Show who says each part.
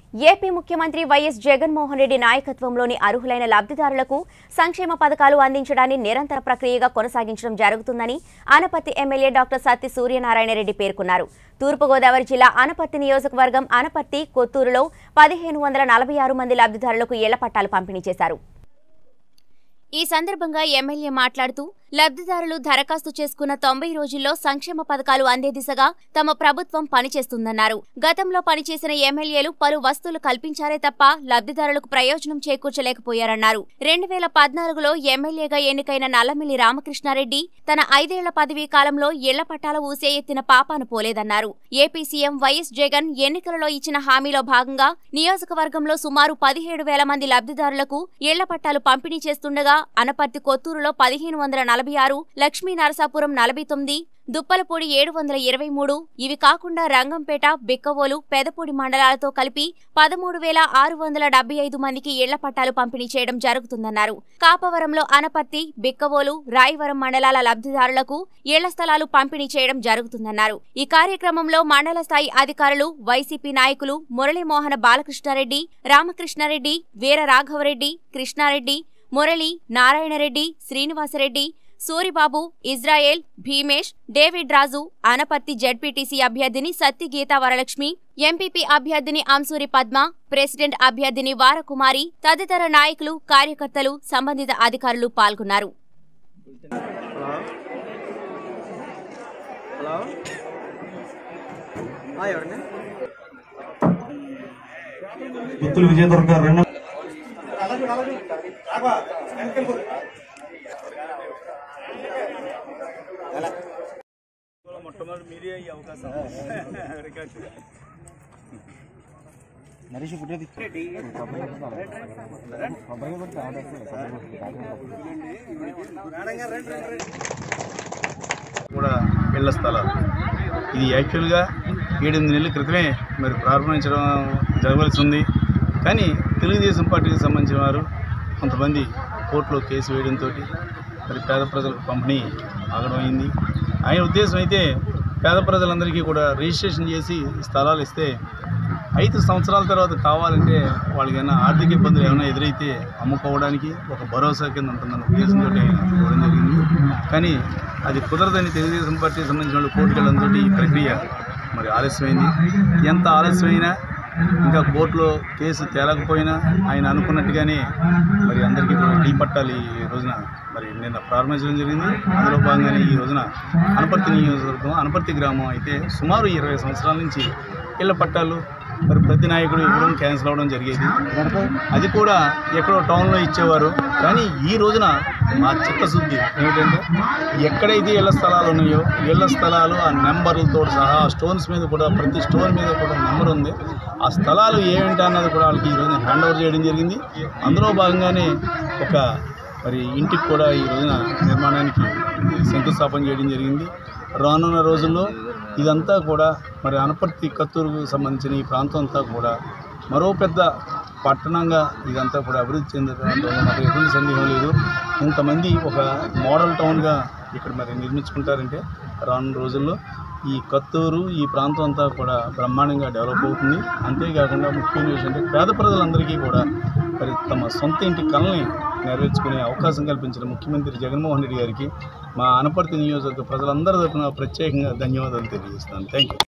Speaker 1: AP ముఖ్యమంత్రి YS Jaganmohan Reddy నాయకత్వంలోని అర్హులైన లబ్ధిదారులకు సంక్షేమ పథకాలు అందించడాన్ని నిరంతర ప్రక్రియగా కొనసాగించడం జరుగుతుందని ఆనపత్తి ఎమ్మెల్యే డాక్టర్ సత్తి సూర్యనారాయణ రెడ్డి పేర్కొన్నారు తూర్పుగోదావరి జిల్లా ఆనపత్తి నియోజకవర్గం ఆనపత్తి కొత్తూరులో పదిహేను వందల నలభై ఆరు మంది లబ్ధిదారులకు ఇళ్ల పట్టాలు పంపిణీ చేశారు ఈ సందర్భంగా ఎమ్మెల్యే మాట్లాడుతూ లబ్ధిదారులు దరఖాస్తు చేసుకున్న తొంభై రోజుల్లో సంక్షేమ పథకాలు అందే దిశగా తమ ప్రభుత్వం పనిచేస్తుందన్నారు గతంలో పనిచేసిన ఎమ్మెల్యేలు పలు వస్తువులు కల్పించారే తప్ప లబ్ధిదారులకు ప్రయోజనం చేకూర్చలేకపోయారన్నారు రెండు వేల పద్నాలుగులో ఎమ్మెల్యేగా ఎన్నికైన నల్లమిల్లి రామకృష్ణారెడ్డి తన ఐదేళ్ల పదవీ కాలంలో ఇళ్ల పట్టాల ఊసే ఎత్తిన పాపాను పోలేదన్నారు ఏపీ సీఎం వైఎస్ జగన్ ఎన్నికలలో ఇచ్చిన హామీలో భాగంగా నియోజకవర్గంలో సుమారు పదిహేడు వేల మంది లబ్ధిదారులకు ఇళ్ల పట్టాలు పంపిణీ చేస్తుండగా అనపర్తి కొత్తూరులో పదిహేను వందల నలభై ఆరు లక్ష్మీ నరసాపురం నలభై తొమ్మిది దుప్పలపూడి ఏడు వందల ఇరవై మూడు ఇవి కాకుండా రంగంపేట బిక్కవోలు పెదపూడి మండలాలతో కలిపి పదమూడు వేల ఆరు వందల డెబ్బై ఐదు మందికి ఇళ్ల పట్టాలు పంపిణీ చేయడం జరుగుతుందన్నారు కాపవరంలో అనపత్తి బిక్కవోలు రాయవరం మండలాల లబ్ధిదారులకు ఇళ్ల స్థలాలు పంపిణీ చేయడం జరుగుతుందన్నారు ఈ కార్యక్రమంలో మండల స్థాయి అధికారులు వైసీపీ నాయకులు Muralimohana Balakrishna Reddy Ramakrishna Reddy Veera Raghava Reddy Krishna Reddy Murali Narayana Reddy Srinivasa Reddy Suribabu Israel Bheemesh David Raju Anaparthi ZPTC అభ్యర్థిని సత్తి గీతా వరలక్ష్మి ఎంపీపీ అభ్యర్థిని అంసూరి పద్మ ప్రెసిడెంట్ అభ్యర్థిని వారకుమారి తదితర నాయకులు కార్యకర్తలు సంబంధిత అధికారులు పాల్గొన్నారు
Speaker 2: హలో హలో ఆ, ఎవరండి
Speaker 3: గుత్తులు విజయదుర్గ రెండు
Speaker 2: మొట్టమొదటి మీరే ఈ అవకాశం రికార్డ్
Speaker 3: నరేష్ పుట్టేది
Speaker 4: కూడా ఇళ్ల స్థలాలు ఇది యాక్చువల్గా ఏడెనిమిది నెలల క్రితమే మరి ప్రారంభించడం జరగవలసి ఉంది కానీ తెలుగుదేశం పార్టీకి సంబంధించిన వారు కొంతమంది కోర్టులో కేసు వేయడంతో మరి పేద ప్రజలకు పంపిణీ ఆగడం అయింది ఆయన ఉద్దేశం అయితే పేద ప్రజలందరికీ కూడా రిజిస్ట్రేషన్ చేసి స్థలాలు ఇస్తే ఐదు సంవత్సరాల తర్వాత కావాలంటే వాళ్ళకి ఏమైనా ఆర్థిక ఇబ్బందులు ఏమైనా ఎదురైతే అమ్ముకోవడానికి ఒక భరోసా కింద ఉంటుందన్న ఉద్దేశంతో ఇవ్వడం జరిగింది కానీ అది కుదరదని తెలుగుదేశం పార్టీకి సంబంధించిన వాళ్ళు కోర్టుకు వెళ్ళడంతో ఈ ప్రక్రియ మరి ఆలస్యమైంది ఎంత ఆలస్యమైనా ఇంకా కోర్టులో కేసు తేలకపోయినా ఆయన అనుకున్నట్టుగానే మరి అందరికీ కూడా టీ పట్టాలి ఈ రోజున మరి నిన్న ప్రారంభించడం జరిగింది అందులో భాగంగానే ఈ రోజున అనపర్తి నియోజకవర్గం అనపర్తి గ్రామం అయితే సుమారు ఇరవై సంవత్సరాల నుంచి ఇళ్ల పట్టాలు మరి ప్రతి నాయకుడు ఇవ్వడం క్యాన్సిల్ అవ్వడం జరిగేది అది కూడా ఎక్కడో టౌన్లో ఇచ్చేవారు కానీ ఈ రోజున మా చిత్తశుద్ధి ఏమిటంటే ఎక్కడైతే ఇళ్ల స్థలాలు ఉన్నాయో ఇళ్ల స్థలాలు ఆ నెంబర్లతో సహా ఆ స్టోన్స్ మీద కూడా ప్రతి స్టోన్ మీద కూడా నెంబర్ ఉంది ఆ స్థలాలు ఏమిటి అన్నది కూడా వాళ్ళకి ఈ రోజున హ్యాండ్ ఓవర్ చేయడం జరిగింది అందులో భాగంగానే ఒక మరి ఇంటికి కూడా ఈ రోజున నిర్మాణానికి శంకుస్థాపన చేయడం జరిగింది రానున్న రోజుల్లో ఇదంతా కూడా మరి అనపర్తి కత్తూరుకు సంబంధించిన ఈ ప్రాంతం అంతా కూడా మరో పెద్ద పట్టణంగా ఇదంతా కూడా అభివృద్ధి చెందడంలో మాకు ఎటువంటి సందేహం లేదు ఇంతమంది ఒక మోడల్ టౌన్గా ఇక్కడ మరి నిర్మించుకుంటారంటే రానున్న రోజుల్లో ఈ కత్తూరు ఈ ప్రాంతం అంతా కూడా బ్రహ్మాండంగా డెవలప్ అవుతుంది అంతేకాకుండా ముఖ్యమైన విషయం అంటే పేద ప్రజలందరికీ కూడా మరి తమ సొంత ఇంటి కళని నెరవేర్చుకునే అవకాశం కల్పించిన ముఖ్యమంత్రి జగన్మోహన్ రెడ్డి గారికి మా అనపర్తి నియోజకవర్గ ప్రజలందరి తరఫున ప్రత్యేకంగా ధన్యవాదాలు తెలియజేస్తాను థ్యాంక్ యూ